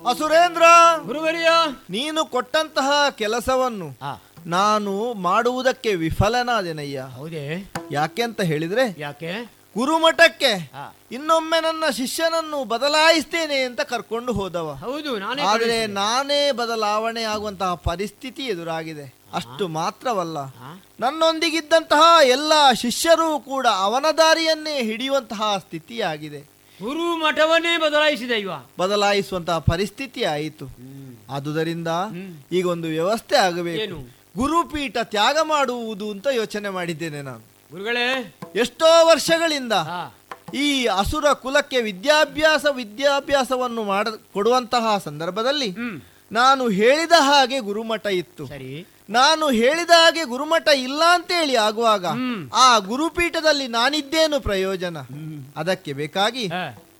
ಅಸುರೇಂದ್ರ ಗುರುವರಿಯ ನೀನು ಕೊಟ್ಟಂತಹ ಕೆಲಸವನ್ನು ಆ, ನಾನು ಮಾಡುವುದಕ್ಕೆ ವಿಫಲನಾದೆನಯ್ಯ ಹೌದೇ ಯಾಕೆ ಅಂತ ಹೇಳಿದ್ರೆ ಯಾಕೆ ಗುರುಮಠಕ್ಕೆ ಆ, ಇನ್ನೊಮ್ಮೆ ನನ್ನ ಶಿಷ್ಯನನ್ನು ಬದಲಾಯಿಸ್ತೇನೆ ಅಂತ ಕರ್ಕೊಂಡು ಹೋದವ ಹೌದು ನಾನೇ ಆದರೆ ಕಳಿಸಿದೆ. ನಾನೇ ಬದಲಾವಣೆ ಆಗುವಂತಹ ಪರಿಸ್ಥಿತಿ ಎದುರಾಗಿದೆ ಅಷ್ಟು ಮಾತ್ರವಲ್ಲ ಆ, ನನ್ನೊಂದಿಗಿದ್ದಂತಹ ಎಲ್ಲ ಶಿಷ್ಯರೂ ಕೂಡ ಅವನ ದಾರಿಯನ್ನೇ ಹಿಡಿಯುವಂತಹ ಸ್ಥಿತಿಯಾಗಿದೆ ಗುರು ಮಠವನ್ನೇ ಬದಲಾಯಿಸಿದೆ ಇವ ಬದಲಾಯಿಸುವಂತಹ ಪರಿಸ್ಥಿತಿ ಆಯಿತು ಆದುದರಿಂದ ಈಗ ಒಂದು ವ್ಯವಸ್ಥೆ ಆಗಬೇಕು ಏನು? ಗುರುಪೀಠ ತ್ಯಾಗ ಮಾಡುವುದು ಅಂತ ಯೋಚನೆ ಮಾಡಿದ್ದೇನೆ ನಾನು ಗುರುಗಳೇ ಎಷ್ಟೋ ವರ್ಷಗಳಿಂದ ಆ, ಈ ಅಸುರ ಕುಲಕ್ಕೆ ವಿದ್ಯಾಭ್ಯಾಸ ವಿದ್ಯಾಭ್ಯಾಸವನ್ನು ಮಾಡ ಕೊಡುವಂತಹ ಸಂದರ್ಭದಲ್ಲಿ ಹ್ಮ್ ನಾನು ಹೇಳಿದ ಹಾಗೆ ಗುರುಮಠ ಇತ್ತು ಸರಿ ನಾನು ಹೇಳಿದ ಹಾಗೆ ಗುರುಮಠ ಇಲ್ಲ ಅಂತೇಳಿ ಆಗುವಾಗ ಹ್ಮ್. ಆ ಗುರುಪೀಠದಲ್ಲಿ ನಾನಿದ್ದೇನು ಪ್ರಯೋಜನ ಅದಕ್ಕೆ ಬೇಕಾಗಿ ಆ,